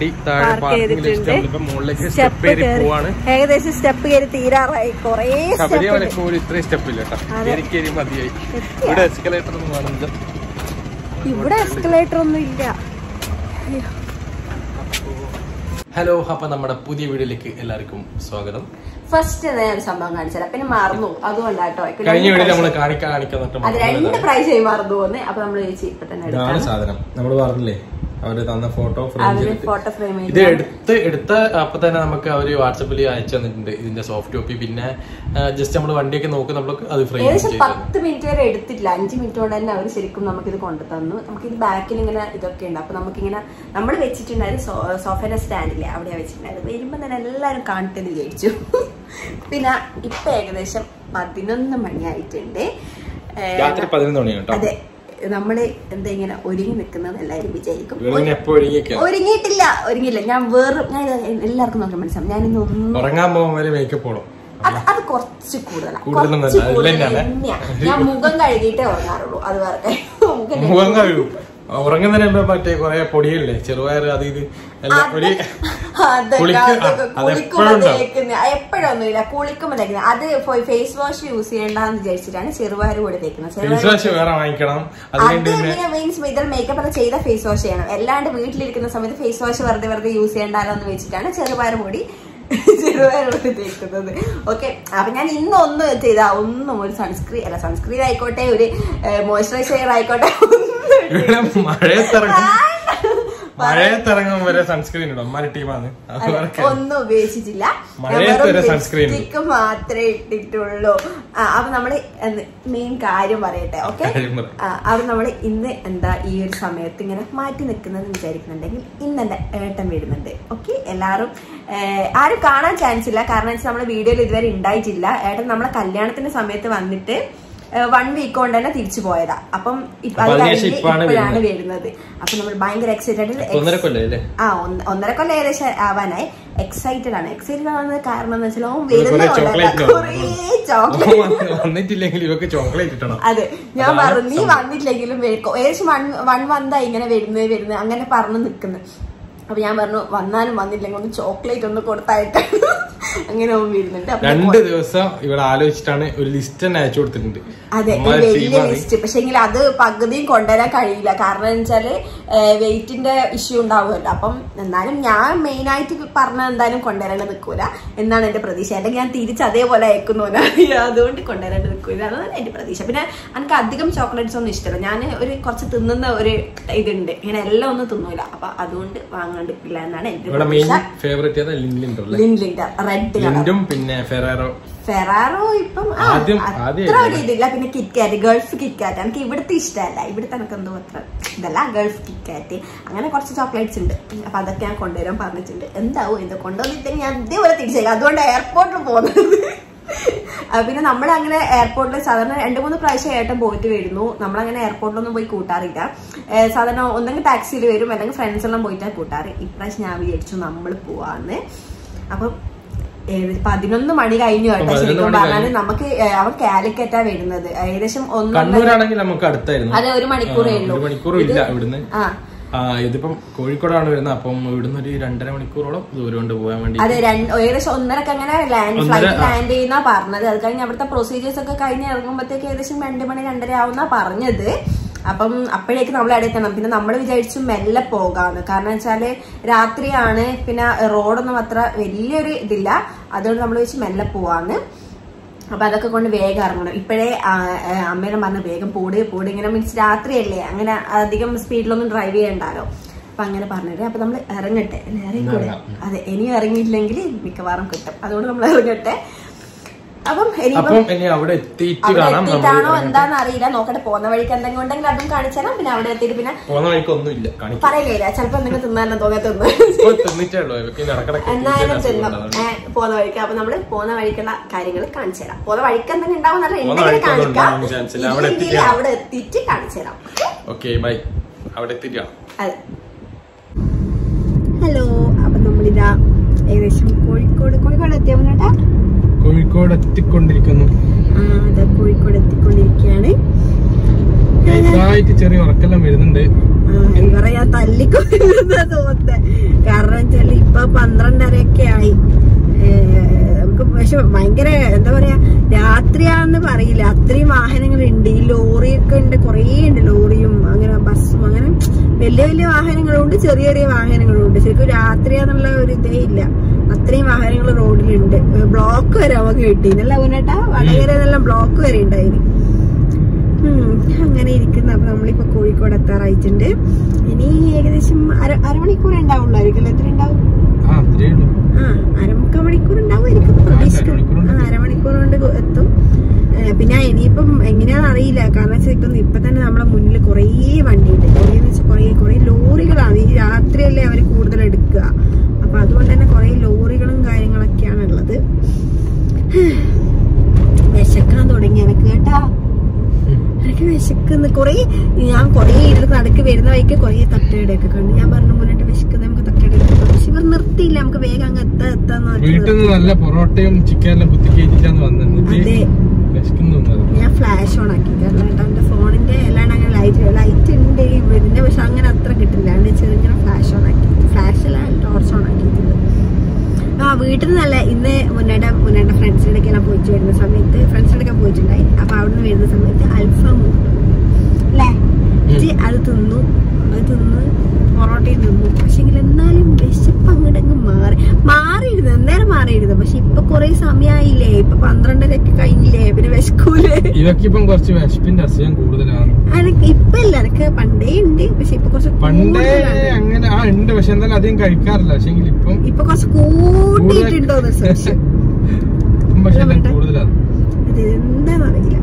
വണ്ടി താഴെ park parking ചെയ്തിട്ടുണ്ട് ഇപ്പം മുകളിലേക്ക് സ്റ്റെപ്പ് സ്റ്റെപ്പ് കയറി കയറി പോവാണ് ഏകദേശം സ്റ്റെപ്പ് കയറി തീരാറായി കൊറേ ശബരിമല സ്റ്റെപ്പ് പോലും ഇത്രയും സ്റ്റെപ്പ് ഇല്ല കേട്ടോ അതെ. കയറി കയറി മതിയായി ഇവിടെ എസ്കലേറ്റർ ഒന്നും കാണുന്നില്ല ഇവിടെ എസ്കലേറ്റർ ഒന്നും ഇല്ല ഹലോ അപ്പൊ നമ്മുടെ പുതിയ വീഡിയോയിലേക്ക് എല്ലാവർക്കും സ്വാഗതം ഫസ്റ്റ് ഞാൻ ഒരു സംഭവം കാണിച്ചത് പിന്നെ മറന്നു അതുകൊണ്ടാട്ടോ കഴിഞ്ഞ വീഡിയോ നമ്മൾ കാണിക്കാൻ കാണിക്കാൻ അത് തൊട്ട് രണ്ട് പ്രാവശ്യം ആയി മറന്നു പോന്ന് അപ്പൊ നമ്മള് ചോദിച്ചു ഇപ്പൊ തന്നെ ഇതാണ് എടുക്കാം സാധനം നമ്മൾ പറഞ്ഞില്ലേ അവര് തന്ന ഫോട്ടോ ഫ്രെയിം അവര് ചെയ്തിട്ട് ഫോട്ടോ ഫ്രെയിം ഇത് എടുത്ത് എടുത്ത അപ്പൊ തന്നെ നമുക്ക് അവര് വാട്സപ്പിൽ അയച്ചു തന്നിട്ടുണ്ട് ഇതിന്റെ സോഫ്റ്റ് കോപ്പി പിന്നെ ജസ്റ്റ് നമ്മൾ വണ്ടിയൊക്കെ നോക്കി നമ്മൾ അത് ഫ്രെയിം ഏകദേശം ചെയ്തു പത്ത് മിനിറ്റ് വരെ എടുത്തിട്ടില്ല അഞ്ച് മിനിറ്റ് കൊണ്ട് തന്നെ അവർ ശരിക്കും നമുക്കിത് കൊണ്ടു തന്നു നമുക്ക് ഇത് ബാക്കിൽ ഇങ്ങനെ ഇതൊക്കെ ഉണ്ട് അപ്പൊ നമുക്കിങ്ങനെ നമ്മൾ വെച്ചിട്ടുണ്ടായത് സോഫയുടെ സ്റ്റാൻഡില്ലേ അവിടെയാ വെച്ചിട്ടുണ്ടായത് വരുമ്പോ തന്നെ എല്ലാവരും കാണട്ടെ എന്ന് വിചാരിച്ചു പിന്നെ ഇപ്പൊ ഏകദേശം പതിനൊന്ന് മണിയായിട്ടുണ്ട് ഏഹ്, രാത്രി പതിനൊന്ന് മണി കേട്ടോ അതെ നമ്മള് എന്താ ഇങ്ങനെ ഒരുങ്ങി നിൽക്കുന്നത് എല്ലാവരും വിചാരിക്കും ഇവിടെ എപ്പോ ഒരുങ്ങിയൊക്കെ ഒരുങ്ങിയിട്ടില്ല ഒരുങ്ങിയില്ല ഞാൻ വേറെ ഞാൻ ഇത് എല്ലാവർക്കും നോക്കാൻ മനസ്സിലാവും ഞാനിന്ന് ഒന്നും ഉറങ്ങാൻ പോകുമ്പോൾ വരെ മേക്കപ്പ് പോണം അത് അത് കുറച്ച് കൂടുതലാണ് കൂടുതലൊന്നും കുറച്ച് അല്ല, കൂടുതൽ ഇല്ലെന്നാണ്. തന്നെയാ. ഞാൻ മുഖം കഴുകിയിട്ടേ ഉറങ്ങാറുള്ളൂ അത് വേറെ മുഖം മുഖം കഴിയും ഉറങ്ങുന്നതിന് മുമ്പ് മറ്റേ കൊറേ പൊടിയില്ലേ ചെറുപയർ അത് ഇത് എല്ലാം ഒരു അതൊക്കെ കുളിക്ക്- അതൊക്കെ ആ, അത് കുളിക്കുമ്പോ എപ്പോഴും ഉണ്ടാവും. തേക്കുന്ന എപ്പോഴൊന്നുമില്ല കുളിക്കുമ്പോ തേക്കുന്നത് അത് ഫേസ് വാഷ് യൂസ് ചെയ്യേണ്ടെന്ന് വിചാരിച്ചിട്ടാണ് ചെറുപയർ കൂടെ തേക്കുന്നത് ഫേസ് ചെറുപയർ വാഷ് വേറെ വാങ്ങിക്കണം അത് അതിനുണ്ട് പിന്നെ മീൻസ് ഇതിൽ മേക്കപ്പ് ഒക്കെ ചെയ്ത ഫേസ് വാഷ് ചെയ്യണം അല്ലാണ്ട് വീട്ടിലിരിക്കുന്ന സമയത്ത് ഫേസ് വാഷ് വെറുതെ വെറുതെ യൂസ് ചെയ്യണ്ടല്ലോ എന്ന് വെച്ചിട്ടാണ് ചെറുപയർ പൊടി ചെറുപയർ പൊടി തേക്കുന്നത് ഓക്കെ അപ്പൊ ഞാൻ ഇന്നൊന്ന് ചെയ്താ ഒന്നും ഒരു സൺസ്ക്രീൻ അല്ല സൺസ്ക്രീൻ ആയിക്കോട്ടെ ഒരു മോയ്സ്ചറൈസർ ആയിക്കോട്ടെ ഒന്നും ഇവിടെ മഴയത്തിറങ്ങും വേണ്ട. മഴയത്തിറങ്ങും വരെ സൺസ്ക്രീൻ ഇടും അമ്മാരി ടീമാണ് അത് അതെ, വർക്ക് ഒന്നും ഉപയോഗിച്ചിട്ടില്ല മഴയത്ത് വരെ sunscreen ഉണ്ട്. ലിപ്സ്റ്റിക്ക് മാത്രമേ ഇട്ടിട്ടുള്ളൂ ആ, അപ്പൊ നമ്മള് മെയിൻ കാര്യം പറയട്ടെ ഓക്കെ കാര്യം പറ. അപ്പൊ നമ്മള് ഇന്ന് എന്താ ഈ ഒരു സമയത്ത് ഇങ്ങനെ മാറ്റി നിൽക്കുന്നത് വിചാരിക്കുന്നുണ്ടെങ്കിൽ ഇന്ന് എന്റെ ഏട്ടൻ വരുന്നുണ്ട് ഓക്കെ എല്ലാവരും ഏഹ്, ആരും കാണാൻ ചാൻസ് ഇല്ല കാരണം വെച്ചാൽ നമ്മുടെ വീഡിയോയിൽ ഇതുവരെ ഉണ്ടായിട്ടില്ല ഏട്ടൻ നമ്മളെ കല്യാണത്തിന്റെ സമയത്ത് വന്നിട്ട് വൺ വീക്ക് കൊണ്ട് തന്നെ തിരിച്ചു പോയതാ അപ്പം ഇപ്പൊ അത് അപ്പൊ അതിനുശേഷം കഴിഞ്ഞ് ഇപ്പാണ് ഇപ്പോഴാണ് വരുന്നത് അപ്പൊ നമ്മൾ ഭയങ്കര എക്സൈറ്റഡ് ഒന്നര കൊല്ലേ അല്ലേ ആ ഒന്ന് ഒന്നര കൊല്ലം ഏകദേശം ആവാനായി എക്സൈറ്റഡ് ആണ് എക്സൈറ്റഡ് ആവുന്നത് കാരണം എന്ന് വെച്ചാൽ ഓൻ കുറേ വരുന്ന ചോക്ലേറ്റ് കുറേ ചോക്ലേറ്റ് വന്നിട്ടില്ലെങ്കിൽ ഇവക്ക് ചോക്ലേറ്റ് കിട്ടണം അതെ ഞാൻ അതാണ് പറഞ്ഞു നീ സംഭവം. വന്നിട്ടില്ലെങ്കിലും വരും. ഏകദേശം വൺ വൺ മന്തായി ഇങ്ങനെ വരുന്നത് വരുന്നത് അങ്ങനെ പറഞ്ഞു നിൽക്കുന്നു അപ്പൊ ഞാൻ പറഞ്ഞു വന്നാലും വന്നില്ലെങ്കിൽ ഒന്ന് ചോക്ലേറ്റ് ഒന്ന് കൊടുത്തായിട്ട് അങ്ങനെ ഓൻ വരുന്നുണ്ട് അപ്പൊ രണ്ട് ദിവസം ഇവിടെ ആലോചിച്ചിട്ടാണ് ഒരു ലിസ്റ്റ് തന്നെ അയച്ചു കൊടുത്തിട്ടുണ്ട് അതെ ഒരു അമ്മാതിരി വലിയ ടീമാണ്. ലിസ്റ്റ് പക്ഷെങ്കിൽ അത് പകുതിയും കൊണ്ടുവരാൻ കഴിയില്ല കാരണം എന്ന് വെച്ചാല് വെയിറ്റിന്റെ ഇഷ്യൂ ഉണ്ടാവുമല്ലോ അപ്പം എന്നാലും ഞാൻ മെയിൻ ആയിട്ട് പറഞ്ഞ എന്തായാലും കൊണ്ടുവരാണ്ട് നിൽക്കൂല എന്നാണ് എന്റെ പ്രതീക്ഷ അല്ലെങ്കിൽ ഞാൻ തിരിച്ച് അതേപോലെ അയക്കുന്നു അതുകൊണ്ട് കൊണ്ടുവരാണ്ട് നിൽക്കൂല അതാണ് എന്റെ പ്രതീക്ഷ പിന്നെ എനിക്ക് അധികം ചോക്ലേറ്റ്സ് ഒന്നും ഇഷ്ടമല്ല ഞാൻ ഒരു കുറച്ച് തിന്നുന്ന ഒരു ഇതുണ്ട് ഇങ്ങനെ എല്ലാം ഒന്നും തിന്നൂല അപ്പൊ അതുകൊണ്ട് വാങ്ങാണ്ടിരിക്കില്ല എന്നാണ് എന്റെ ഇവിടെ മെയിൻ പ്രതീക്ഷ ഫേവറേറ്റ് ഏതാ ലിൻലിൻഡർ അല്ലേ ലിൻലിന്റെ റെഡ് കളർ ലിൻഡും പിന്നെ ഫെറാറോ ഫെറാറോ ഇപ്പം ആ, ആദ്യം- അത്ര ആദ്യം ഒരു ഇതില്ല പിന്നെ കിറ്റ്കാറ്റ് ഗൾഫ് കിറ്റ്കാറ്റ് എനിക്ക് ഇവിടുത്തെ ഇഷ്ടമല്ല ഇവിടുത്തെ എനിക്ക് എന്തോ അത്ര ഇതല്ല ഗൾഫ് കിറ്റ്കാറ്റ് അങ്ങനെ കുറച്ച് ചോക്ലേറ്റ്സ് ഉണ്ട് അപ്പൊ അതൊക്കെ ഞാൻ കൊണ്ടുവരാൻ പറഞ്ഞിട്ടുണ്ട് എന്താവും ഇത് കൊണ്ടുവന്നിട്ടെങ്കിൽ ഞാൻ ഇതേപോലെ തിരിച്ചേക്കാം അതുകൊണ്ട് എയർപോർട്ടിൽ പോകുന്നത് ആ, പിന്നെ നമ്മൾ അങ്ങനെ എയർപോർട്ടിൽ സാധാരണ രണ്ട് മൂന്ന് പ്രാവശ്യം ഏട്ടൻ പോയിട്ട് വരുന്നു നമ്മളങ്ങനെ എയർപോർട്ടിലൊന്നും പോയി കൂട്ടാറില്ല ഏ, സാധാരണ ഒന്നെങ്കിൽ ടാക്സിയിൽ വരും അല്ലെങ്കിൽ ഫ്രണ്ട്സ് എല്ലാം പോയിട്ടാണ് കൂട്ടാറ് ഇപ്രാവശ്യം ഞാൻ വിചാരിച്ചു നമ്മൾ പോവാന്ന് അപ്പം ഏത് പതിനൊന്ന് മണി കഴിഞ്ഞു കേട്ടോ പതിനൊന്ന് ശരിക്കും മണി പറഞ്ഞാല് കഴിഞ്ഞു. നമുക്ക് ഏ, അവൻ കാലിക്കറ്റാ വരുന്നത് ഏകദേശം ഒന്ന് കണ്ണൂരാണെങ്കിൽ നമുക്ക് അടുത്തായിരുന്നു അതെ ഒരു മണിക്കൂറേ ആ, ഉള്ളൂ ഒരു മണിക്കൂറും ഇല്ല ഇവിടുന്ന് ആ ആ ഇതിപ്പം കോഴിക്കോടാണ് വരുന്നത് അപ്പം ഇവിടുന്ന് ഒരു രണ്ടര മണിക്കൂറോളം ദൂരം കൊണ്ട് പോകാൻ വേണ്ടി അതെ രണ്ട് ഏകദേശം ഒന്നരക്ക് അങ്ങനെ ലാൻഡ് ഒന്നര, ഫ്ലൈറ്റ് ആ. ലാൻഡ് ചെയ്യുന്ന പറഞ്ഞത് അത് കഴിഞ്ഞ് അവിടുത്തെ പ്രൊസീജിയേഴ്സ് ഒക്കെ കഴിഞ്ഞ് ഇറങ്ങുമ്പോഴത്തേക്ക് ഏകദേശം രണ്ട് മണി രണ്ടര ആവുന്ന പറഞ്ഞത് അപ്പം അപ്പോഴേക്ക് നമ്മൾ അവിടെ എത്തണം പിന്നെ നമ്മൾ വിചാരിച്ചു മെല്ലെ പോകാന്ന് കാരണം വെച്ചാല് രാത്രിയാണ് പിന്നെ റോഡൊന്നും അത്ര വലിയൊരു ഇതില്ല അതുകൊണ്ട് നമ്മൾ വെച്ച് മെല്ലെ പോവാന്ന് അപ്പൊ അതൊക്കെ കൊണ്ട് വേഗം ഇറങ്ങണം ഇപ്പോഴേ അമ്മേനെ പറഞ്ഞ വേഗം പോട് പോട് ഇങ്ങനെ മീൻസ് രാത്രിയല്ലേ അങ്ങനെ അധികം സ്പീഡിലൊന്നും ഡ്രൈവ് ചെയ്യണ്ടല്ലോ അപ്പൊ അങ്ങനെ പറഞ്ഞിട്ട് അപ്പൊ നമ്മൾ ഇറങ്ങട്ടെ അല്ലേ ഇറങ്ങിക്കൂടെ ഇറങ്ങാം. അതെ ഇനിയും ഇറങ്ങിയിട്ടില്ലെങ്കിൽ മിക്കവാറും കിട്ടും അതുകൊണ്ട് നമ്മൾ ഇറങ്ങട്ടെ അപ്പം ഇനിയിപ്പം അപ്പം ഇനി അവിടെ എത്തിയിട്ട് അവിടെ കാണാം നമ്മൾ എത്തിയിട്ടാണോ എന്താന്ന് അറിയില്ല നോക്കട്ടെ പോകുന്ന വഴിക്ക് എന്തെങ്കിലും ഉണ്ടെങ്കിൽ അതും കാണിച്ചാലും പിന്നെ അവിടെ എത്തിയിട്ട് പിന്നെ പോകുന്ന വഴിക്ക് ഒന്നുമില്ല കാണിക്കും പറയില്ല ചിലപ്പോ എന്തെങ്കിലും തിന്നാനോ തോന്നിയ തിന്നു ഇപ്പൊ തിന്നിട്ടേ ഉള്ളൂ ഇവക്ക് ഇടക്കിടക്ക് എന്നാലും അസുഖം തിന്നും ഉണ്ടാവും. ഏ, പോകുന്ന വഴിക്ക് അപ്പൊ നമ്മള് പോകുന്ന വഴിക്കുള്ള കാര്യങ്ങൾ കാണിച്ചു തരാം പോകുന്ന വഴിക്ക് എന്തെങ്കിലും ഉണ്ടാവുന്നല്ല പോകുന്ന ഉണ്ടെങ്കിൽ വഴിക്കൊന്നും കാണിക്കാം ഉണ്ടാവാൻ chance ഇല്ല. അവിടെ ഇല്ലെങ്കിൽ എത്തിയിട്ട് അവിടെ എത്തിയിട്ട് കാണിച്ചു തരാം ഓക്കെ ബൈ അവിടെ എത്തിയിട്ട് കാണാം. അതെ ഹലോ അപ്പൊ നമ്മളിതാ ഏകദേശം കോഴിക്കോട് കോഴിക്കോട് എത്തിയ മുന്നേട്ടാ കോഴിക്കോട് എത്തിക്കൊണ്ടിരിക്കുന്നു ആ അതാ കോഴിക്കോട് എത്തിക്കൊണ്ടിരിക്കുകയാണ് ചെറുതായിട്ട് ചെറിയ ഉറക്കെല്ലാം വരുന്നുണ്ട് ആ, ഇവരെ ഞാൻ തല്ലിക്കൊണ്ടിരുന്ന തോന്നുന്നത് കാരണം ഇപ്പൊ പന്ത്രണ്ടരയൊക്കെ ആയി ഏഹ് നമുക്ക് പക്ഷെ ഭയങ്കര എന്താ പറയാ രാത്രിയാണെന്ന് പറയില്ല അത്രയും വാഹനങ്ങളുണ്ട് ഈ ലോറിയൊക്കെ ഉണ്ട് കുറേ ഉണ്ട് ലോറിയും അങ്ങനെ ബസ്സും അങ്ങനെ വലിയ വലിയ വാഹനങ്ങളുണ്ട് ചെറിയ ചെറിയ വാഹനങ്ങളുണ്ട് ശരിക്കും രാത്രിയാന്നുള്ള ഒരു ഇതേ ഇല്ല അത്രയും വാഹനങ്ങൾ റോഡിലുണ്ട് ബ്ലോക്ക് വരെ നമുക്ക് കിട്ടീനല്ല അവനേട്ടാ വടകര നല്ല ബ്ലോക്ക് വരെ ഉണ്ടായിരുന്നു ഉം, അങ്ങനെ ഇരിക്കുന്നു അപ്പൊ നമ്മളിപ്പോ കോഴിക്കോട് എത്താറായിട്ടുണ്ട് ഇനി ഏകദേശം അര അരമണിക്കൂർ ഉണ്ടാവുള്ളായിരിക്കും എത്ര ഉണ്ടാവും ആ അത്രേ ഉള്ളൂ ആ അരമുക്കാൽ മണിക്കൂർ ഉണ്ടാവുമായിരിക്കും പ്രതീക്ഷിക്കും ആ അരമണിക്കൂർ കൊണ്ട് കൊ- എത്തും ഏ, പിന്നെ ഇനിയിപ്പം എങ്ങനെയാണെന്ന് അറിയില്ല കാരണം വെച്ചാൽ ഇപ്പം ഇപ്പൊ തന്നെ നമ്മളെ മുന്നിൽ കുറേ വണ്ടിയുണ്ട് കുറേ വെച്ചാൽ കുറേ കുറേ ലോറികളാണ് ഈ രാത്രിയല്ലേ അവർ കൂടുതൽ എടുക്കുക അപ്പൊ അതുകൊണ്ട് തന്നെ കുറേ ലോറികളും കാര്യങ്ങളൊക്കെയാണ് ഉള്ളത് വിശക്കാൻ തുടങ്ങി എനക്ക് കേട്ടാ എനിക്ക് വിശക്കുന്നു കുറേ ഞാൻ കുറേ ഇരുന്ന് നടക്ക് വരുന്ന വഴിക്ക് കുറേ തട്ടുകടയൊക്കെ കണ്ടു ഞാൻ പറഞ്ഞു മുന്നോട്ട് വിശക്കുന്നത് നമുക്ക് തട്ടുകടയൊക്കെ പോകാം. പക്ഷെ ഇവർ നിർത്തിയില്ല നമുക്ക് വേഗം അങ്ങ് എത്താ എത്താന്ന് പറഞ്ഞ് വീട്ടിൽ നിന്ന് നല്ല പൊറോട്ടയും ചിക്കനെല്ലാം കുത്തി കയറ്റിട്ടാന്ന് വന്നിട്ട് അതെ വിശക്കുന്നു തോന്നുന്നത്. ഞാൻ ഫ്ലാഷ് ഓൺ ആക്കി കാരണം കേട്ടോ എന്റെ ഫോണിന്റെ എല്ലാം അങ്ങനെ ലൈറ്റ് ലൈറ്റ് ഉണ്ട് ഈ വീടിന്റെ പക്ഷെ അങ്ങനെ അത്ര കിട്ടില്ല അതിന്റെ ചെറുങ്ങനെ ഫ്ലാഷ് ഓൺ ആക്കി ഫ്ലാഷല്ല ടോർച്ച് ഓൺ ആക്കിയിട്ടുണ്ട് ആ വീട്ടിൽ നിന്നല്ല ഇന്ന് മുന്നേടെ മുന്നേടെ ഫ്രണ്ട്സിന്റെ ഒക്കെ പോയിട്ട് വരുന്ന സമയത്ത് ഫ്രണ്ട്സിന്റെ ഒക്കെ പോയിട്ടുണ്ടായി അപ്പൊ അവിടെ നിന്ന് വരുന്ന സമയത്ത് അൽഫാം അല്ലേ എന്നിട്ട് അത് തിന്നു അത് തിന്ന് പൊറോട്ടയും തിന്നു പക്ഷെ എന്നാലും വിശപ്പ് അങ്ങോട്ടങ്ങ് മാറി മാറിയിരുന്നു എന്തായാലും മാറിയിരുന്നു പക്ഷെ ഇപ്പൊ കൊറേ സമയമായില്ലേ ഇപ്പൊ പന്ത്രണ്ടരൊക്കെ കഴിഞ്ഞില്ലേ പിന്നെ വിശക്കൂലേ ഇവക്കിപ്പം കുറച്ച് വിശപ്പിന്റെ അസുഖം കൂടുതലാണ് അനക്ക് ഇപ്പൊ ഇല്ല എനക്ക് പണ്ടേ ഉണ്ട് പക്ഷെ ഇപ്പൊ കുറച്ച് പണ്ടേ കൂടുതലാണ്. അങ്ങനെ ആ ഉണ്ട് പക്ഷെ എന്തായാലും അധികം കഴിക്കാറില്ല പക്ഷെ ഇപ്പം ഇപ്പൊ കുറച്ച് കൂട്ടിയിട്ടുണ്ടോന്ന് സംശയം ഇപ്പം പക്ഷെ എല്ലാം കൂടുതലാണ് ഇത് എന്താന്നറിയില്ല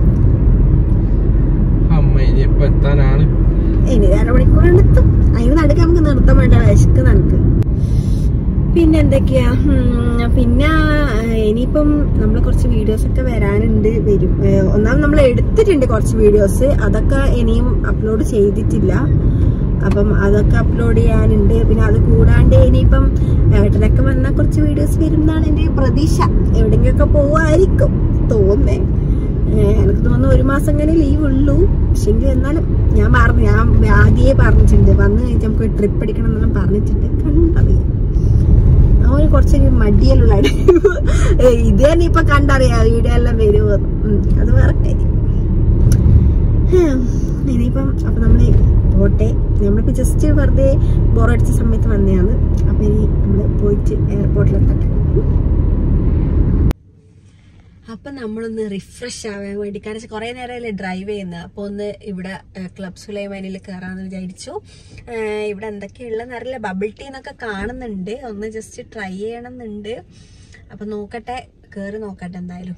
അമ്മ ഇനിയിപ്പൊ എത്താനാണ് ഇനി അരമണിക്കൂർ എടുത്തും അതിന് നടുക്ക് നമുക്ക് നിർത്താൻ വേണ്ട വിശക്ക് നമുക്ക് പിന്നെ എന്തൊക്കെയാ ഉം, പിന്നെ ഏഹ്, ഇനിയിപ്പം നമ്മൾ കുറച്ച് വീഡിയോസ് ഒക്കെ വരാനുണ്ട് വരും ഏഹ്, ഒന്നാമത് നമ്മൾ എടുത്തിട്ടുണ്ട് കുറച്ച് വീഡിയോസ് അതൊക്കെ ഇനിയും അപ്ലോഡ് ചെയ്തിട്ടില്ല അപ്പം അതൊക്കെ അപ്ലോഡ് ചെയ്യാനുണ്ട് പിന്നെ അത് കൂടാണ്ട് ഇനിയിപ്പം ഏട്ടനൊക്കെ വന്ന കുറച്ച് വീഡിയോസ് വരും എന്നാണ് എൻ്റെ പ്രതീക്ഷ എവിടെയെങ്കിലൊക്കെ പോവായിരിക്കും തോന്നേ ഏഹ് എനിക്ക് തോന്നുന്നു ഒരു മാസം അങ്ങനെ ലീവ് ഉള്ളൂ പക്ഷെങ്കിൽ എന്നാലും ഞാൻ പറഞ്ഞു ഞാൻ ആദ്യമേ പറഞ്ഞിട്ടുണ്ട് വന്നു കഴിഞ്ഞാൽ നമുക്ക് ട്രിപ്പ് അടിക്കണം എന്നെല്ലാം പറഞ്ഞിട്ടുണ്ട് കണ്ടറിയാം അവന് കുറച്ചൊരു മടിയലുള്ള ഇത് തന്നെ ഇപ്പൊ കണ്ടറിയാം വീഡിയോ എല്ലാം വരുമോ ഉം, അത് വേറെ കാര്യം ഹും, ഇനിയിപ്പം അപ്പൊ നമ്മള് പോട്ടെ നമ്മളിപ്പോ ജസ്റ്റ് വെറുതെ ബോറടിച്ച സമയത്ത് വന്നതാണ് അപ്പൊ ഇനി നമ്മള് പോയിട്ട് എയർപോർട്ടിലെത്തട്ടെ ഉം. അപ്പൊ നമ്മളൊന്ന് റിഫ്രഷ് ആവാൻ വേണ്ടി കാരണം വെച്ചാൽ കുറെ നേരമല്ലേ ഡ്രൈവ് ചെയ്യുന്നത് അപ്പൊ ഒന്ന് ഇവിടെ ക്ലബ് സുലൈമാനിൽ കയറാന്ന് വിചാരിച്ചു ഏഹ് ഇവിടെ എന്തൊക്കെയുള്ളതെന്ന് അറിയില്ല ബബിൾ ടീ എന്നൊക്കെ കാണുന്നുണ്ട് ഒന്ന് ജസ്റ്റ് ട്രൈ ചെയ്യണം എന്നുണ്ട് അപ്പൊ നോക്കട്ടെ കയറി നോക്കട്ടെ എന്തായാലും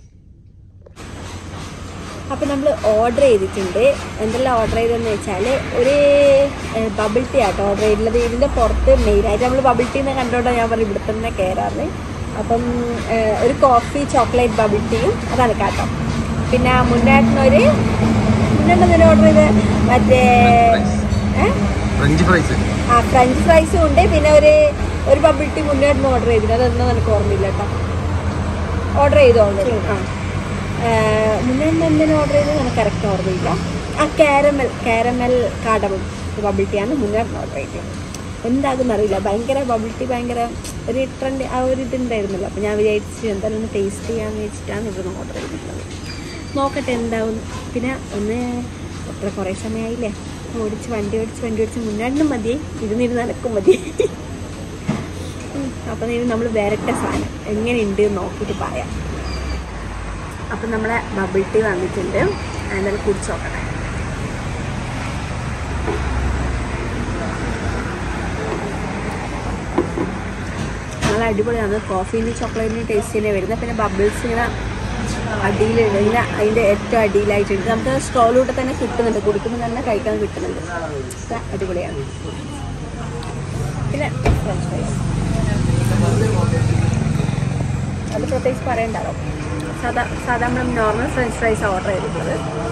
അപ്പൊ നമ്മൾ ഓർഡർ ചെയ്തിട്ടുണ്ട് എന്തെല്ലാം ഓർഡർ ചെയ്തതെന്ന് വെച്ചാൽ ഒരു ബബിൾ ടീ ആട്ടോ ഓർഡർ ചെയ്തിട്ടുള്ളത് ഇതിന്റെ പുറത്ത് മെയിനായിട്ട് നമ്മൾ ബബിൾ ടീ എന്ന് കണ്ടോണ്ടാണ് ഞാൻ പറഞ്ഞു ഇവിടെ തന്നെ കയറാറ് അപ്പം ഏഹ്, ഒരു കോഫി ചോക്ലേറ്റ് ബബിൾ ടീയും അതാണ് കേട്ടോ പിന്നെ മുന്നേട്ടനൊരു മുന്നേട്ടൻ ഓർഡർ ചെയ്ത് മറ്റേ ഏഹ് ഫ്രഞ്ച് ഫ്രൈസ് ആ ഫ്രഞ്ച് ഫ്രൈസും ഉണ്ട് പിന്നെ ഒരു ഒരു ബബിൾ ടീ മുന്നേട്ടൻ ഓർഡർ ചെയ്തില്ല അതൊന്നും എനിക്ക് ഓർമ്മയില്ല കേട്ടോ ഓർഡർ ചെയ്തു ഓൾറെഡി ആ മുന്നേട്ടൻ എന്തിനും ഓർഡർ ചെയ്തത് എനിക്ക് കറക്റ്റ് ഓർമ്മയില്ല ആ കാരമൽ കാരമൽ കാടമം ബബിൾ ടീ ആണ് മുന്നേട്ടൻ ഓർഡർ ചെയ്തത് എന്താകുന്ന അറിയില്ല ഭയങ്കര ബബിൾ ടീ ഭയങ്കര ഒരു ട്രെൻഡ് ആ ഒരു ഇതുണ്ടായിരുന്നല്ലോ അപ്പോൾ ഞാൻ വിചാരിച്ചു എന്തായാലും ഒന്ന് ടേസ്റ്റ് ചെയ്യാമെന്ന് വെച്ചിട്ടാണ് ഇവിടെ ഓർഡർ ചെയ്തിട്ടുള്ളത് നോക്കട്ടെ എന്താവും പിന്നെ ഒന്ന് എത്ര കുറേ സമയമായില്ലേ ഓടിച്ച് വണ്ടി ഓടിച്ച് വണ്ടി ഓടിച്ച് മുന്നോട്ടും മതി ഇരുന്നിരുന്ന് നടക്കും മതി ഉം, അപ്പം ഇനി നമ്മൾ വരട്ടെ സാധനം എങ്ങനെയുണ്ട് എന്ന് നോക്കിയിട്ട് പറയാം അപ്പം നമ്മളെ ബബിൾ ടീ വന്നിട്ടുണ്ട് അതിനത് കുടിച്ച് നോക്കട്ടെ നല്ല അടിപൊളിയാണ് കോഫീൻ്റെ ചോക്ലേറ്റിൻ്റെ ടേസ്റ്റ് തന്നെ വരുന്നത് പിന്നെ ബബിൾസ് ഇങ്ങനെ അടിയിലുണ്ട് ഇങ്ങനെ അതിൻ്റെ ഏറ്റവും അടിയിലായിട്ടുണ്ട് നമുക്ക് സ്ട്രോയിലൂടെ തന്നെ കിട്ടുന്നുണ്ട് കുടിക്കുമ്പോൾ തന്നെ കഴിക്കാൻ കിട്ടുന്നുണ്ട് ഇത് അടിപൊളിയാണ് പിന്നെ ഫ്രഞ്ച് ഫ്രൈസ് അത് പ്രത്യേകിച്ച് പറയണ്ടല്ലോ സാധാ സാധാ നമ്മൾ നോർമൽ ഫ്രഞ്ച് ഫ്രൈസ് ഓർഡർ ചെയ്തിട്ടുള്ളത്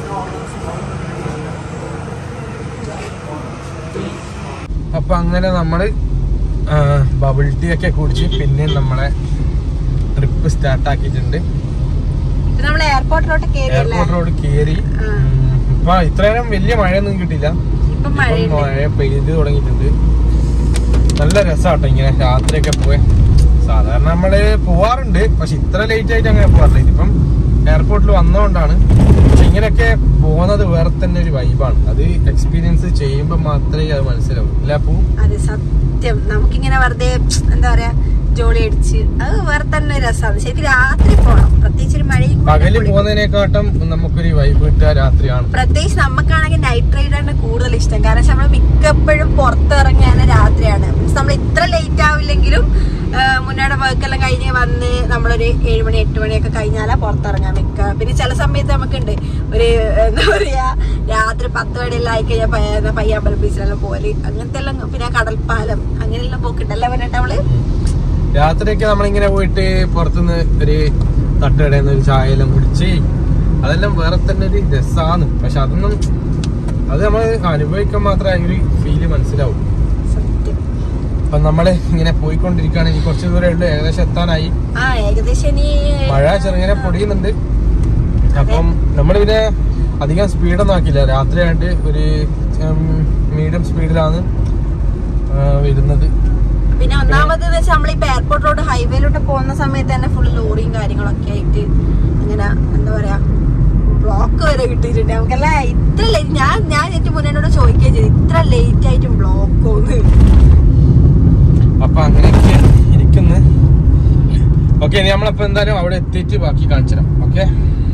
അപ്പൊ അങ്ങനെ നമ്മള് ബബിൾ ടീ ഒക്കെ കുടിച്ച് പിന്നെ നമ്മളെ ട്രിപ്പ് സ്റ്റാർട്ട് ആക്കിയിട്ടുണ്ട് നമ്മൾ എയർപോർട്ടിലോട്ട് കയറിയല്ലേ എയർപോർട്ട് റോഡ് കയറി ആ. ഇപ്പൊ ഇത്രയും വലിയ മഴയൊന്നും കിട്ടില്ല ഇപ്പം ഇപ്പം മഴയുണ്ട് മഴ പെയ്ത് തുടങ്ങിയിട്ടുണ്ട് നല്ല രസമാട്ടോ ഇങ്ങനെ രാത്രിയൊക്കെ പോയി സാധാരണ നമ്മള് പോവാറുണ്ട് പക്ഷെ ഇത്ര ലേറ്റ് ആയിട്ട് അങ്ങനെ പോവാറില്ല ഇതിപ്പം എയർപോർട്ടിൽ വന്നതുകൊണ്ടാണ് പക്ഷെ ഇങ്ങനെയൊക്കെ പോകുന്നത് വേറെ തന്നെ ഒരു വൈബാണ് അത് എക്സ്പീരിയൻസ് ചെയ്യുമ്പോൾ മാത്രമേ അത് മനസ്സിലാവൂ ഇല്ല പൂ അതെ സത്യം നമുക്കിങ്ങനെ വെറുതെ എന്താ പറയാ ജോളി അടിച്ച് അത് വേറെ തന്നെ രസമാണ് ശരിക്കും രാത്രി പോണം പ്രത്യേകിച്ച് ഒരു മഴയും കൂടി പകല് കൂടി. പോകുന്നതിനെക്കാട്ടും നമുക്കൊരു വൈബ് കിട്ടുക രാത്രിയാണ് പ്രത്യേകിച്ച് നമുക്കാണെങ്കിൽ നൈറ്റ് റൈഡാണ് കൂടുതൽ ഇഷ്ടം കാരണം നമ്മൾ മിക്കപ്പോഴും പുറത്തിറങ്ങിയാണ് രാത്രിയാണ് മീൻസ് നമ്മൾ ഇത്ര ലേറ്റ് ആവില്ലെങ്കിലും മുന്നോട്ട് വർക്കെല്ലാം കഴിഞ്ഞ് വന്ന് നമ്മളൊരു ഏഴ് മണി എട്ട് മണിയൊക്കെ കഴിഞ്ഞാലാ പുറത്തിറങ്ങാൻ മിക്ക പിന്നെ ചില സമയത്ത് നമുക്കുണ്ട് ഒരു എന്താ പറയാ രാത്രി പത്ത് മണിയെല്ലാം ആയി കഴിഞ്ഞാൽ പയ്യാമ്പലം ബീച്ചിലെല്ലാം പോകല് അങ്ങനത്തെ എല്ലാം പിന്നെ കടൽപ്പാലം അങ്ങനെയെല്ലാം പോക്കുണ്ടല്ലേ പറഞ്ഞിട്ട് അവള് രാത്രിയൊക്കെ നമ്മളിങ്ങനെ പോയിട്ട് പുറത്തുനിന്ന് ഒരു തട്ടുകടയിൽ നിന്ന് ഒരു ചായ എല്ലാം കുടിച്ച് അതെല്ലാം വേറെ തന്നെ ഒരു രസമാണ് പക്ഷെ അതൊന്നും അത് നമ്മൾ അനുഭവിക്കാൻ മാത്രമേ ഒരു ഫീല് മനസ്സിലാവും സത്യം അപ്പൊ നമ്മള് ഇങ്ങനെ പോയിക്കൊണ്ടിരിക്കുകയാണ് ഇനി കുറച്ച് ദൂരമേ ഉള്ളൂ ഏകദേശം എത്താനായി ആ ഏകദേശം ഇനി മഴ ചെറുങ്ങനെ പൊടിയുന്നുണ്ട് അപ്പം നമ്മൾ പിന്നെ അധികം സ്പീഡൊന്നും ആക്കില്ല രാത്രിയായിട്ട് ഒരു മീഡിയം സ്പീഡിലാണ് വരുന്നത് പിന്നെ ഒന്നാമത് വെച്ചാൽ നമ്മളിപ്പോ എയർപോർട്ട് റോഡ് ഹൈവേയിലോട്ട് പോകുന്ന സമയത്ത് തന്നെ ഫുൾ ലോറിയും കാര്യങ്ങളൊക്കെ ആയിട്ട് ഇങ്ങനെ എന്താ പറയാ ബ്ലോക്ക് വരെ കിട്ടിയിട്ടുണ്ട് നമുക്കല്ല ഇത്ര ലേറ്റ് ഞാൻ ഞാൻ ഏറ്റവും മുന്നോട് ചോദിക്കുകയും ചെയ്തു ഇത്ര ലേറ്റ് ആയിട്ടും ബ്ലോക്കോന്ന് അപ്പൊ അങ്ങനെയൊക്കെ ഇരിക്കുന്നു ഓക്കെ ഇനി നമ്മളപ്പോ എന്തായാലും അവിടെ എത്തിയിട്ട് ബാക്കി കാണിച്ചു തരാം ഓക്കെ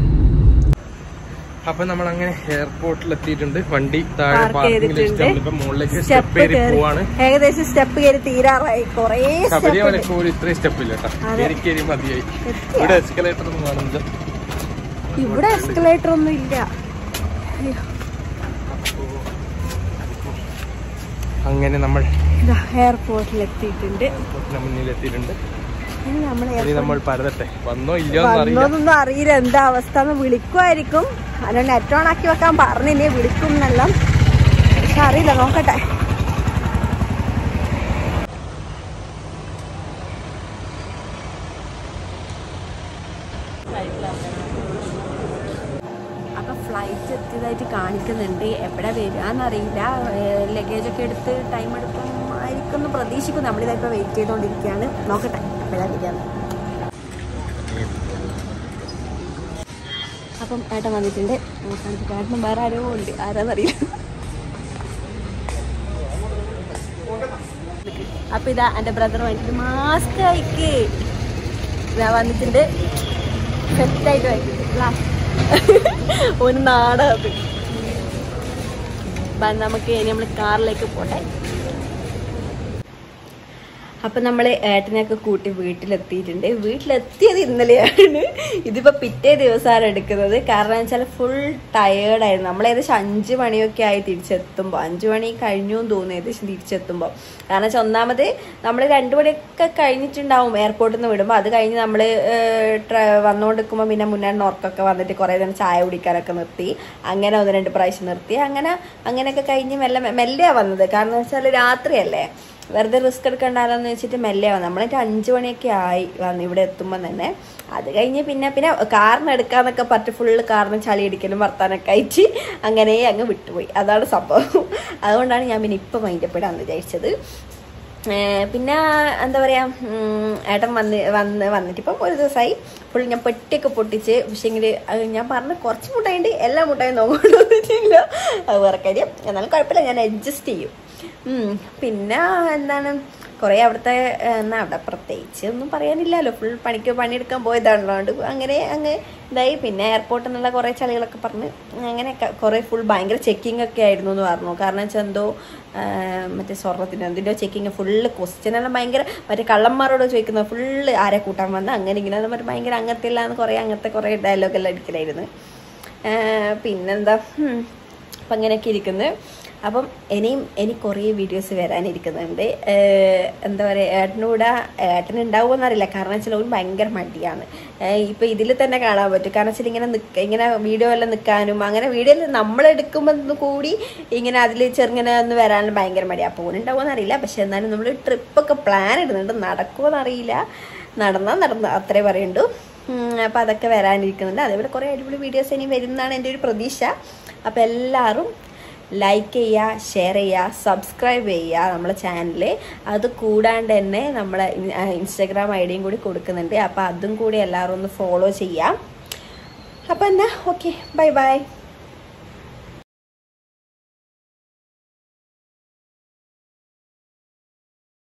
അപ്പൊ നമ്മൾ അങ്ങനെ എയർപോർട്ടിൽ എത്തിയിട്ടുണ്ട് വണ്ടി താഴെ Park പാർക്കിംഗിൽ ചെയ്തിട്ടുണ്ട്. നമ്മളിപ്പോ മുകളിലേക്ക് സ്റ്റെപ്പ് സ്റ്റെപ്പ് കയറി കയറി പോവാണ് ഏകദേശം സ്റ്റെപ്പ് കയറി തീരാറായി കൊറേ ശബരിമല സ്റ്റെപ്പ് പോലും ഇത്രയും സ്റ്റെപ്പ് ഇല്ല കേട്ടോ അതെ. കയറി കയറി മതിയായി ഇവിടെ എസ്കലേറ്റർ ഒന്നും കാണുന്നില്ല ഇവിടെ എസ്കലേറ്റർ ഒന്നും ഇല്ല അയ്യോ. അങ്ങനെ നമ്മൾ ഇതാ എയർപോർട്ടിൽ എത്തിയിട്ടുണ്ട് എയർപോർട്ടിന് മുന്നിൽ എത്തിയിട്ടുണ്ട് ഇനി നമ്മൾ ഇനി നമ്മൾ പരതട്ടെ വന്നോ ഇല്ലയോ എന്ന് അറിയില്ല വന്നോന്നൊന്നും അറിയില്ല എന്താ അവസ്ഥ എന്ന് വിളിക്കുമായിരിക്കും അതുകൊണ്ട് നെറ്റ് ഓൺ ആക്കി വെക്കാൻ പറഞ്ഞില്ലേ വിളിക്കും എന്നെല്ലാം പക്ഷെ അറിയില്ല നോക്കട്ടെ അപ്പൊ ഫ്ലൈറ്റ് എത്തിയതായിട്ട് കാണിക്കുന്നുണ്ട് എവിടെ വരാന്നറിയില്ല ലഗേജ് ഒക്കെ എടുത്ത് ടൈം എടുക്കുമായിരിക്കും എന്ന് പ്രതീക്ഷിക്കും നമ്മളിതായിപ്പോ വെയിറ്റ് ചെയ്തുകൊണ്ടിരിക്കുകയാണ് നോക്കട്ടെ എപ്പോഴാ വരികയെന്ന് അപ്പം ഏട്ടൻ വന്നിട്ടുണ്ട് നോക്കാనికి ഏട്ടനും വേറെ ആരോ ഉണ്ട് ആരാന്നറിയില്ല അപ്പൊ ഇതാ എന്റെ ബ്രദർ വന്നിട്ട് മാസ്ക് അയക്ക് ഇതാ വന്നിട്ടുണ്ട് സെറ്റായിട്ട് വായിക്കില്ല ഒരു നാടകം അത് നമുക്ക് ഇനി നമ്മൾ കാറിലേക്ക് പോട്ടെ അപ്പൊ നമ്മള് ഏട്ടനെയൊക്കെ കൂട്ടി വീട്ടിലെത്തിയിട്ടുണ്ട് വീട്ടിലെത്തിയത് ഇന്നലെയാണ് ഇതിപ്പോ പിറ്റേ ദിവസമാണ് എടുക്കുന്നത് കാരണം വെച്ചാൽ ഫുൾ ടയേർഡായിരുന്നു നമ്മൾ ഏകദേശം അഞ്ചു മണിയൊക്കെ ആയി തിരിച്ചെത്തുമ്പോൾ അഞ്ചു മണി കഴിഞ്ഞു എന്ന് തോന്നുന്നു ഏകദേശം തിരിച്ചെത്തുമ്പോൾ കാരണം വെച്ചാൽ ഒന്നാമത് നമ്മൾ രണ്ടു മണിയൊക്കെ കഴിഞ്ഞിട്ടുണ്ടാവും എയർപോർട്ടിൽ നിന്ന് വിടുമ്പോൾ അത് കഴിഞ്ഞ് നമ്മൾ വന്നുകൊണ്ടിരിക്കുമ്പോൾ പിന്നെ മുന്നേ ഉറക്കൊക്കെ വന്നിട്ട് കുറേ നേരം ചായ കുടിക്കാനൊക്കെ നിർത്തി അങ്ങനെ ഒന്ന് രണ്ട് പ്രാവശ്യം നിർത്തി അങ്ങനെ അങ്ങനെയൊക്കെ കഴിഞ്ഞ് മെല്ലെ മെല്ലെയാണ് വന്നത് കാരണം വെച്ചാൽ രാത്രിയല്ലേ വെറുതെ റിസ്ക് എടുക്കണ്ടാലെന്ന് വെച്ചിട്ട് മെല്ലെ വന്നു നമ്മളൊരു അഞ്ചു മണിയൊക്കെ ആയി വന്നു ഇവിടെ എത്തുമ്പോൾ തന്നെ അത് കഴിഞ്ഞ് പിന്നെ പിന്നെ കാറിന് എടുക്കാന്നൊക്കെ പറ്റി ഫുള്ള് കാറിന് ചളി അടിക്കലും വർത്താനൊക്കെ അയച്ച് അങ്ങനെ അങ്ങ് വിട്ടുപോയി അതാണ് സംഭവം അതുകൊണ്ടാണ് ഞാൻ പിന്നെ ഇപ്പം മൈൻഡപ്പെടാന്ന് വിചാരിച്ചത് ഏർ പിന്നെ എന്താ പറയാ ഉം, ഏട്ടൻ വന്ന് വന്ന് വന്നിട്ട് ഇപ്പം ഒരു ദിവസമായി ഫുൾ ഞാൻ പെട്ടിയൊക്കെ പൊട്ടിച്ച് പക്ഷേങ്കിൽ ഞാൻ പറഞ്ഞ കുറച്ച് മുട്ടായിട്ട് എല്ലാ മുട്ടായും നോക്കൊണ്ടൊന്നിട്ടില്ല അത് വേറെ കാര്യം എന്നാലും കുഴപ്പമില്ല ഞാൻ അഡ്ജസ്റ്റ് ചെയ്യും ഉം, പിന്നെ എന്താണ് കുറേ അവിടുത്തെ ഏർ, എന്നാ അവിടെ പ്രത്യേകിച്ച് ഒന്നും പറയാനില്ലല്ലോ ഫുൾ പണിക്ക് പണിയെടുക്കാൻ പോയതാണല്ലോ അതുകൊണ്ട് അങ്ങനെ അങ്ങ് ഇതായി പിന്നെ എയർപോർട്ടിൽ നിന്നുള്ള കുറേ ചളികളൊക്കെ പറഞ്ഞ് അങ്ങനെ കുറേ ഫുൾ ഭയങ്കര ചെക്കിംഗ് ഒക്കെ ആയിരുന്നു എന്ന് പറഞ്ഞു കാരണം വെച്ചാൽ എന്തോ ആ, മറ്റേ സ്വർണ്ണത്തിന് എന്തിൻ്റെയോ ചെക്കിങ് ഫുള്ള് ക്വസ്റ്റ്യൻ എല്ലാം ഭയങ്കര മറ്റേ കള്ളന്മാരോട് ചോദിക്കുന്നത് ഫുള്ള് ആരെ കൂട്ടാൻ വന്ന് അങ്ങനെ ഇങ്ങനെ എന്ന് പറഞ്ഞ് ഭയങ്കര അങ്ങനത്തെ ഇല്ലാന്ന് കുറേ അങ്ങനത്തെ കുറേ ഡയലോഗെല്ലാം അടിക്കലായിരുന്നു ആ, പിന്നെന്താ ഉം. അപ്പം അങ്ങനെയൊക്കെ ഇരിക്കുന്നത് അപ്പം ഇനിയും ഇനി കുറേ വീഡിയോസ് വരാനിരിക്കുന്നുണ്ട് ഏഹ് എന്താ പറയുക ഏട്ടനൂടെ ഏട്ടൻ ഉണ്ടാവുമെന്നറിയില്ല കാരണം വെച്ചാൽ ഓൻ ഭയങ്കര മടിയാണ് ഏഹ് ഇപ്പം ഇതിൽ തന്നെ കാണാൻ പറ്റും കാരണം വെച്ചാൽ ഇങ്ങനെ നിൽക്ക ഇങ്ങനെ വീഡിയോ എല്ലാം നിൽക്കാനും അങ്ങനെ വീഡിയോയിൽ നമ്മളെടുക്കുമ്പോൾ കൂടി ഇങ്ങനെ അതിൽ ചെറുങ്ങനെ ഒന്ന് വരാനും ഭയങ്കര മടിയാണ് അപ്പോൾ ഓനുണ്ടാവുമെന്നറിയില്ല പക്ഷെ എന്നാലും നമ്മൾ ട്രിപ്പൊക്കെ പ്ലാൻ ഇടുന്നുണ്ട് നടക്കുമോയെന്നറിയില്ല നടന്നാൽ നടന്ന അത്രേ പറയുള്ളൂ അപ്പോൾ അതൊക്കെ വരാനിരിക്കുന്നുണ്ട് അതേപോലെ കുറേ അടിപൊളി വീഡിയോസ് ഇനി വരുന്നതാണ് എൻ്റെ ഒരു പ്രതീക്ഷ അപ്പോൾ എല്ലാവരും ലൈക്ക് ചെയ്യുക ഷെയർ ചെയ്യുക സബ്സ്ക്രൈബ് ചെയ്യുക നമ്മളെ ചാനൽ അത് കൂടാണ്ട് തന്നെ നമ്മളെ ഇൻസ്റ്റാഗ്രാം ഐ ഡിയും കൂടി കൊടുക്കുന്നുണ്ട് അപ്പോൾ അതും കൂടി എല്ലാവരും ഒന്ന് ഫോളോ ചെയ്യാം അപ്പോൾ എന്നാ ഓക്കെ ബൈ ബൈ